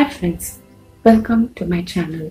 Hi friends, welcome to my channel.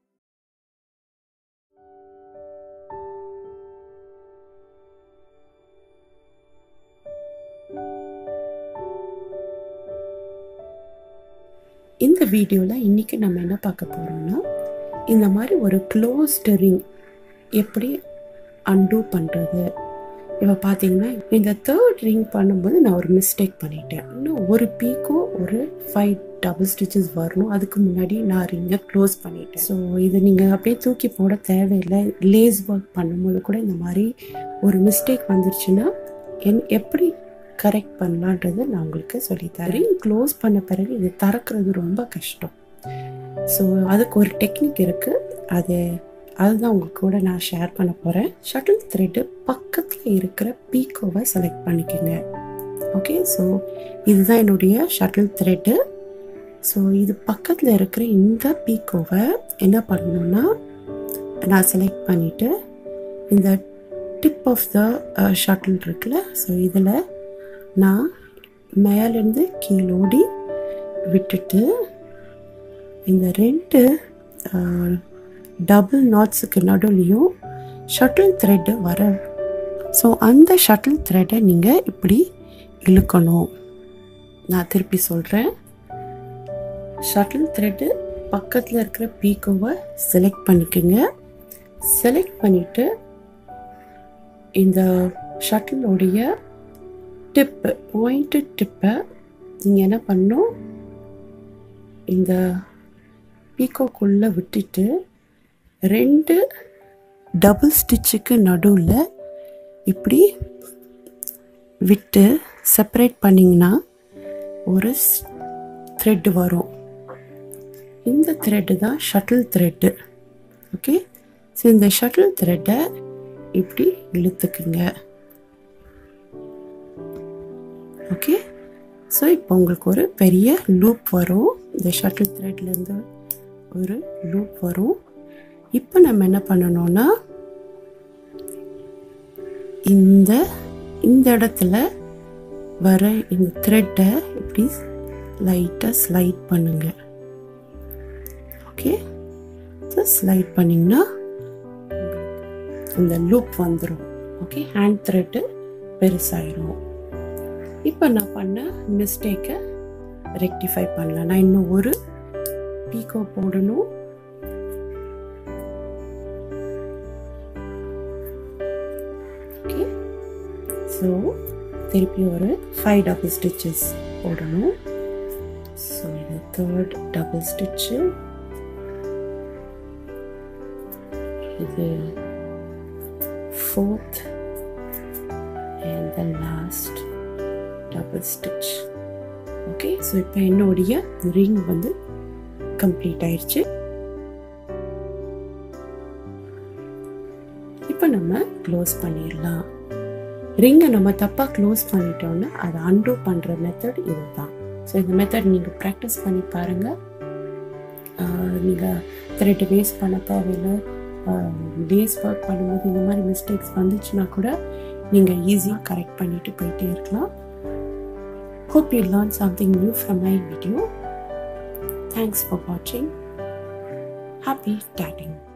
இந்த வீடியோவில் இன்றைக்கி நம்ம என்ன பார்க்க போகிறோம்னா இந்த மாதிரி ஒரு க்ளோஸ்டு ரிங் எப்படி அன்டூ பண்ணுறது இப்போ பார்த்தீங்கன்னா இந்த தேர்ட் ரிங் பண்ணும்போது நான் ஒரு மிஸ்டேக் பண்ணிட்டேன் இன்னும் ஒரு பீக்கோ ஒரு ஃபைவ் டபுள் ஸ்டிச்சஸ் வரணும் அதுக்கு முன்னாடி நான் ரிங்கை க்ளோஸ் பண்ணிட்டேன் ஸோ இது நீங்கள் அப்படியே தூக்கி போட தேவையில்லை லேஸ் ஒர்க் பண்ணும்போது கூட இந்த மாதிரி ஒரு மிஸ்டேக் வந்துருச்சுன்னா என் எப்படி கரெக்ட் பண்ணலான்றது நான் உங்களுக்கு சொல்லித்தரேன் ரிங் க்ளோஸ் பண்ண பிறகு இது திறக்கிறது ரொம்ப கஷ்டம் ஸோ அதுக்கு ஒரு டெக்னிக் இருக்குது அது அதுதான் உங்க கூட நான் ஷேர் பண்ண போகிறேன் ஷட்டில் த்ரெட்டு பக்கத்தில் இருக்கிற பீக்கோவை செலக்ட் பண்ணிக்கோங்க ஓகே ஸோ இதுதான் என்னுடைய ஷட்டில் த்ரெட்டு ஸோ இது பக்கத்தில் இருக்கிற இந்த பீக்கோவை என்ன பண்ணணும்னா நான் செலக்ட் பண்ணிவிட்டு இந்த டிப் ஆஃப் த ஷட்டில் இருக்குல்ல ஸோ இதில் நான் மேலேருந்து கீழோடி விட்டுட்டு இந்த ரெண்டு டபுள் நாட்ஸுக்கு நடுவுலையும் ஷட்டில் த்ரெட்டு வர ஸோ அந்த ஷட்டில் த்ரெட்டை நீங்கள் இப்படி இழுக்கணும் நான் திருப்பி சொல்கிறேன் ஷட்டில் த்ரெட்டு பக்கத்தில் இருக்கிற பீக்கோவை செலக்ட் பண்ணிக்கோங்க செலக்ட் பண்ணிவிட்டு இந்த ஷட்டிலோடைய டிப்பு பாயிண்ட்டு டிப்பை நீங்கள் என்ன பண்ணணும் இந்த பீக்கோக்குள்ளே விட்டுட்டு ரெண்டு டபுள் ஸ்டிச்சுக்கு நடுவில் இப்படி விட்டு செப்பரேட் பண்ணிங்கன்னா ஒரு த்ரெட்டு வரும் இந்த த்ரெட்டு தான் ஷட்டில் த்ரெட்டு ஓகே ஸோ இந்த ஷட்டில் த்ரெட்டை இப்படி இழுத்துக்குங்க ஓகே ஸோ இப்போ உங்களுக்கு ஒரு பெரிய லூப் வரும் இந்த ஷட்டில் த்ரெட்லேருந்து ஒரு லூப் வரும் இப்போ நம்ம என்ன பண்ணணும்னா இந்த இந்த இடத்துல வர இந்த த்ரெட்டை இப்படி லைட்டாக ஸ்லைட் பண்ணுங்க ஓகே ஸோ ஸ்லைட் பண்ணிங்கன்னா இந்த லூப் வந்துடும் ஓகே ஹேண்ட் த்ரெட்டு பெருசாயிரும் இப்போ நான் பண்ண மிஸ்டேக்கை ரெக்டிஃபை பண்ணலாம் நான் இன்னும் ஒரு பீக்கோ போடணும் ஓகே ஸோ திருப்பி ஒரு ஃபைவ் டபுள் ஸ்டிச்சஸ் போடணும் ஸோ இது தேர்ட் டபுள் ஸ்டிச்சு இது fourth and the last double stitch okay so இப்போ என்னுடைய ரிங் வந்து கம்ப்ளீட் ஆயிடுச்சு இப்போ நம்ம க்ளோஸ் பண்ணிடலாம் ரிங்கை நம்ம தப்பாக க்ளோஸ் பண்ணிட்டோம்னா அதை அன்டூ பண்ணுற மெத்தட் இதுதான் ஸோ இந்த மெத்தட் நீங்கள் ப்ராக்டிஸ் பண்ணி பாருங்கள் நீங்கள் த்ரெட் வேஸ்ட் பண்ண தேவையில்லை டேஸ் ஒர்க் பண்ணும்போது இந்த மாதிரி மிஸ்டேக்ஸ் வந்துச்சுன்னா கூட நீங்கள் ஈஸியாக கரெக்ட் பண்ணிட்டு போயிட்டே இருக்கலாம் Hope you learned something new from my video. Thanks for watching. Happy tatting.